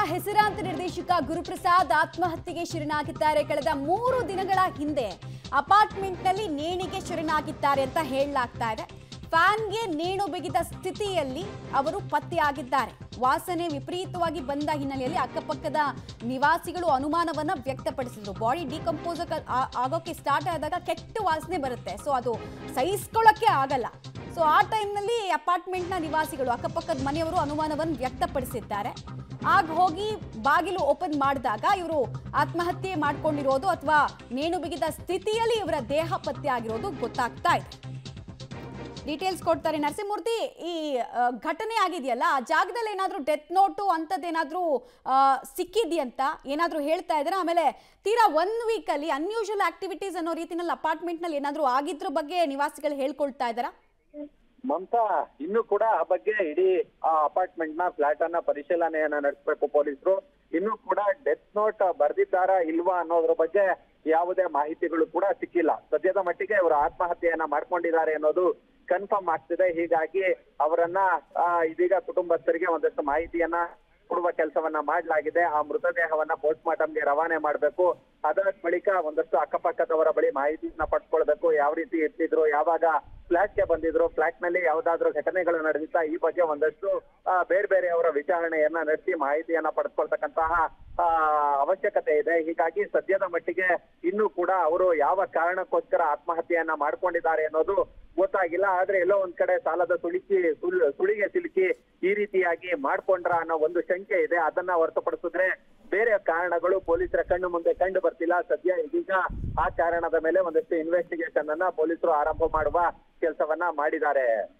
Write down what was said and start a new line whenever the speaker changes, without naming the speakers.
ಹೆಸರಾಂತ ನಿರ್ದೇಶಕ ಗುರುಪ್ರಸಾದ್ ಆತ್ಮಹತ್ಯೆಗೆ ಶರಣಾಗಿದ್ದಾರೆ ಕಳೆದ ಮೂರು ದಿನಗಳ ಹಿಂದೆ ಅಪಾರ್ಟ್ಮೆಂಟ್ನಲ್ಲಿ ನೇಣಿಗೆ ಶರಣಾಗಿದ್ದಾರೆ ಅಂತ ಹೇಳಲಾಗ್ತಾ ಇದೆ ಫ್ಯಾನ್ಗೆ ನೇಣು ಬಿಗಿದ ಸ್ಥಿತಿಯಲ್ಲಿ ಅವರು ಪತ್ತೆಯಾಗಿದ್ದಾರೆ ವಾಸನೆ ವಿಪರೀತವಾಗಿ ಬಂದ ಹಿನ್ನೆಲೆಯಲ್ಲಿ ಅಕ್ಕಪಕ್ಕದ ನಿವಾಸಿಗಳು ಅನುಮಾನವನ್ನ ವ್ಯಕ್ತಪಡಿಸಿದ್ರು ಬಾಡಿ ಡಿಕಂಪೋಸ್ ಆಗೋಕೆ ಸ್ಟಾರ್ಟ್ ಆದಾಗ ಕೆಟ್ಟ ವಾಸನೆ ಬರುತ್ತೆ ಸೊ ಅದು ಸಹಿಸ್ಕೊಳ್ಳೋಕ್ಕೆ ಆಗಲ್ಲ ಸೊ ಆ ಟೈಮ್ನಲ್ಲಿ ಅಪಾರ್ಟ್ಮೆಂಟ್ನ ನಿವಾಸಿಗಳು ಅಕ್ಕಪಕ್ಕದ ಮನೆಯವರು ಅನುಮಾನವನ್ನು ವ್ಯಕ್ತಪಡಿಸಿದ್ದಾರೆ ಆಗ ಹೋಗಿ ಬಾಗಿಲು ಓಪನ್ ಮಾಡಿದಾಗ ಇವರು ಆತ್ಮಹತ್ಯೆ ಮಾಡ್ಕೊಂಡಿರೋದು ಅಥವಾ ನೇಣು ಬಿಗಿದ ಸ್ಥಿತಿಯಲ್ಲಿ ಇವರ ದೇಹ ಪತ್ತೆ ಆಗಿರೋದು ಗೊತ್ತಾಗ್ತಾ ಇದೆ ಡೀಟೇಲ್ಸ್ ಕೊಡ್ತಾರೆ ನರಸಿಂಹಮೂರ್ತಿ ಈ ಆ, ಘಟನೆ ಆಗಿದೆಯಲ್ಲ ಆ ಜಾಗದಲ್ಲಿ ಏನಾದರೂ ಡೆತ್ ನೋಟು ಅಂಥದ್ದೇನಾದರೂ ಸಿಕ್ಕಿದೆಯಂತ ಏನಾದರೂ ಹೇಳ್ತಾ ಇದ್ದಾರೆ ಆಮೇಲೆ ತೀರಾ ಒನ್ ವೀಕಲ್ಲಿ ಅನ್ಯೂಶುವಲ್ ಆಕ್ಟಿವಿಟೀಸ್ ಅನ್ನೋ ರೀತಿನಲ್ಲಿ ಅಪಾರ್ಟ್ಮೆಂಟ್ನಲ್ಲಿ ಏನಾದರೂ ಆಗಿದ್ರ ಬಗ್ಗೆ ನಿವಾಸಿಗಳು ಹೇಳ್ಕೊಳ್ತಾ ಇದ್ದಾರಾ
ಮಮತಾ ಇನ್ನು ಕೂಡ ಆ ಬಗ್ಗೆ ಇಡೀ ಆ ಅಪಾರ್ಟ್ಮೆಂಟ್ ನ ಫ್ಲಾಟ್ ಅನ್ನ ಪರಿಶೀಲನೆಯನ್ನ ನಡೆಸಬೇಕು ಪೊಲೀಸರು ಇನ್ನು ಕೂಡ ಡೆತ್ ನೋಟ್ ಬರ್ದಿದ್ದಾರಾ ಇಲ್ವಾ ಅನ್ನೋದ್ರ ಬಗ್ಗೆ ಯಾವುದೇ ಮಾಹಿತಿಗಳು ಕೂಡ ಸಿಕ್ಕಿಲ್ಲ ಸದ್ಯದ ಮಟ್ಟಿಗೆ ಇವರು ಆತ್ಮಹತ್ಯೆಯನ್ನ ಮಾಡ್ಕೊಂಡಿದ್ದಾರೆ ಅನ್ನೋದು ಕನ್ಫರ್ಮ್ ಆಗ್ತಿದೆ ಹೀಗಾಗಿ ಅವರನ್ನ ಆ, ಇದೀಗ ಕುಟುಂಬಸ್ಥರಿಗೆ ಒಂದಷ್ಟು ಮಾಹಿತಿಯನ್ನ ಕೊಡುವ ಕೆಲಸವನ್ನ ಮಾಡಲಾಗಿದೆ ಆ ಮೃತದೇಹವನ್ನ ಪೋಸ್ಟ್ ಮಾರ್ಟಮ್ಗೆ ರವಾನೆ ಮಾಡಬೇಕು ಅದರ ಬಳಿಕ ಒಂದಷ್ಟು ಅಕ್ಕಪಕ್ಕದವರ ಬಳಿ ಮಾಹಿತಿಯನ್ನ ಪಡ್ಕೊಳ್ಬೇಕು ಯಾವ ರೀತಿ ಇರ್ತಿದ್ರು ಯಾವಾಗ ಫ್ಲಾಟ್ಗೆ ಬಂದಿದ್ರು ಫ್ಲಾಟ್ ನಲ್ಲಿ ಯಾವ್ದಾದ್ರು ಘಟನೆಗಳು ನಡೆದಿತ್ತಾ ಈ ಬಗ್ಗೆ ಒಂದಷ್ಟು ಆ, ಬೇರೆ ಬೇರೆ ಅವರ ವಿಚಾರಣೆಯನ್ನ ನಡೆಸಿ ಮಾಹಿತಿಯನ್ನ ಪಡೆದುಕೊಳ್ತಕ್ಕಂತಹ ಆ, ಅವಶ್ಯಕತೆ ಇದೆ ಹೀಗಾಗಿ ಸದ್ಯದ ಮಟ್ಟಿಗೆ ಇನ್ನೂ ಕೂಡ ಅವರು ಯಾವ ಕಾರಣಕ್ಕೋಸ್ಕರ ಆತ್ಮಹತ್ಯೆಯನ್ನ ಮಾಡ್ಕೊಂಡಿದ್ದಾರೆ ಅನ್ನೋದು ಗೊತ್ತಾಗಿಲ್ಲ ಆದ್ರೆ ಎಲ್ಲೋ ಒಂದ್ ಕಡೆ ಸಾಲದ ಸುಳಿಕಿ ಸುಳ್- ಸುಳಿಗೆ ಸಿಲುಕಿ ಈ ರೀತಿಯಾಗಿ ಮಾಡ್ಕೊಂಡ್ರ ಅನ್ನೋ ಒಂದು ಶಂಕೆ ಇದೆ ಅದನ್ನ ಹೊರತುಪಡಿಸಿದ್ರೆ ಬೇರೆ ಕಾರಣಗಳು ಪೊಲೀಸರ ಕಣ್ಣು ಮುಂದೆ ಕಂಡು ಬರ್ತಿಲ್ಲ ಸದ್ಯ ಇದೀಗ ಆ ಕಾರಣದ ಮೇಲೆ ಒಂದಷ್ಟು ಇನ್ವೆಸ್ಟಿಗೇಷನ್ ಅನ್ನ ಪೊಲೀಸರು ಆರಂಭ ಮಾಡುವ ಕೆಲಸವನ್ನ ಮಾಡಿದ್ದಾರೆ